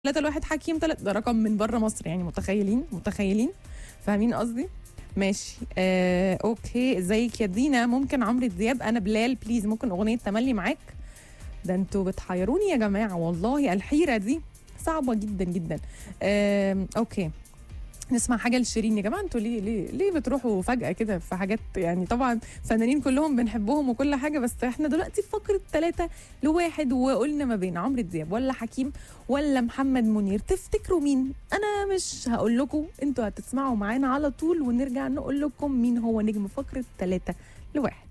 ثلاثة لواحد حكيم ثلاثة ده رقم من بره مصر يعني متخيلين متخيلين فاهمين قصدي ماشي آه، اوكي ازيك يا دينا ممكن عمرو دياب انا بلال بليز ممكن اغنيه تملي معاك ده انتوا بتحيروني يا جماعه والله الحيره دي صعبه جدا جدا آه، اوكي نسمع حاجه لشيرين يا جماعه انتوا ليه ليه ليه بتروحوا فجاه كده في حاجات يعني طبعا فنانين كلهم بنحبهم وكل حاجه بس احنا دلوقتي في فقره ثلاثة لواحد وقلنا ما بين عمرو دياب ولا حكيم ولا محمد منير تفتكروا مين انا مش هقول لكم انتوا هتسمعوا معانا على طول ونرجع نقول لكم مين هو نجم فقره ثلاثة لواحد